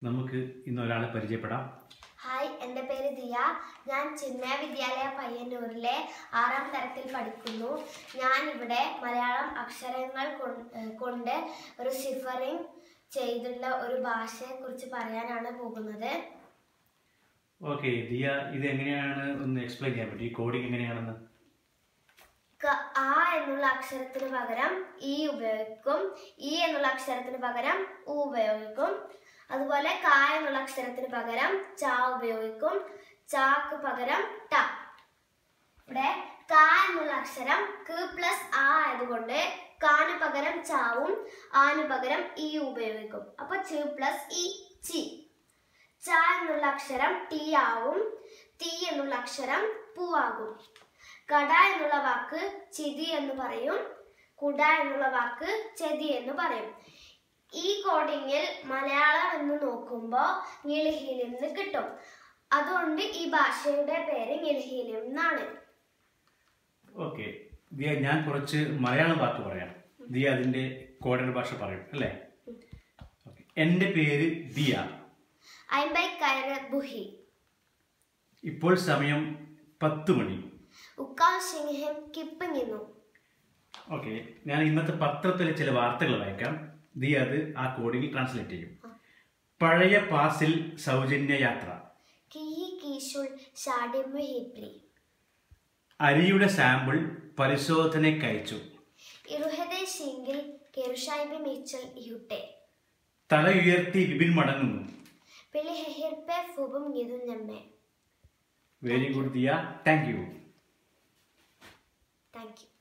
നമുക്ക് ഇന്ന് ഒരാളെ പരിചയപ്പെടാം ഹായ് എൻ്റെ പേര് ദിയ ഞാൻ ചിന്മയ വിദ്യാലയ പയ്യന്നൂരിലെ ആറാം തരത്തിൽ പഠിക്കുന്നു ഞാൻ ഇവിടെ മലയാളം അക്ഷരങ്ങൾ കൊ- ഏഹ് കൊണ്ട് ഒരു സിഫറിംഗ് ചെയ്തുള്ള ഒരു ഭാഷയെക്കുറിച്ച് പറയാനാണ് പോകുന്നത് ഓക്കെ ദിയ ഇത് എങ്ങനെയാണ് ഒന്ന് എക്സ്പ്ലെയിൻ ചെയ്യാൻ പറ്റും ഈ കോഡിംഗ് എങ്ങനെയാണെന്ന് ക- ആ എന്നുള്ള അക്ഷരത്തിന് പകരം ഈ ഉപയോഗിക്കും ഈ എന്നുള്ള അക്ഷരത്തിന് പകരം ഉ ഉപയോഗിക്കും അതുപോലെ ക എന്നുള്ള അക്ഷരത്തിന് പകരം ച ഉപയോഗിക്കും ചാക്ക് പകരം ട ഇവിടെ ക എന്നുള്ള അക്ഷരം ക് പ്ലസ് ആ ആയതുകൊണ്ട് കാന് പകരം ചാവും ആന് പകരം ഈ ഉപയോഗിക്കും അപ്പൊ ചി പ്ലസ് ഇ ചി ച എന്നുള്ള അക്ഷരം ടി ആവും തീ എന്നുള്ള അക്ഷരം പൂവാകും കട എന്നുള്ള വാക്ക് ചിതി എന്ന് പറയും കുട എന്നുള്ള വാക്ക് ചെതി എന്ന് പറയും ഈ കോഡിങ്ങിൽ മലയാളം എന്ന് നോക്കുമ്പോൾ ഞിളിഹിലിം എന്ന് കിട്ടും അതുകൊണ്ട് ഈ ഭാഷയുടെ പേര് ഞിളിഹിലിം എന്നാണ് ഓക്കെ ദിയ ഞാൻ കുറച്ച് മലയാളം വാക്ക് പറയാം ദിയ അതിന്റെ കോഡഡ് ഭാഷ പറയും അല്ലേ ഓക്കെ എൻ്റെ പേര് ദിയ അയമ്പൈ കയറ് ബുഹി ഇപ്പോൾ സമയം പത്ത് മണി ഉക്കാൽ സിംഹം കിപ്പിങ്ങിന്നു ഓക്കെ ഞാൻ ഇന്നത്തെ പത്രത്തിലെ ചില വാർത്തകൾ വായിക്കാം ദിയ അത് ആ കോഡിൽ ട്രാൻസ്ലേറ്റ് ചെയ്യും പഴയ പാസിൽ സൗജന്യ യാത്ര കിഹി കീശുൾ ഷാഡിമു ഹിപ്രി അരിയുടെ സാമ്പിൾ പരിശോധനയ്ക്കയച്ചു ഇറുഹദെ സിംഗിൽ കെറുഷായിബി മീച്ചൽ ഇഹുട്ടെ തല ഉയർത്തി വിപിൻ മടങ്ങുന്നു പിളി ഹെഹിർപ്പെ ഫുബും ഗിതു ഞമ്മെ very good Diya thank you thank U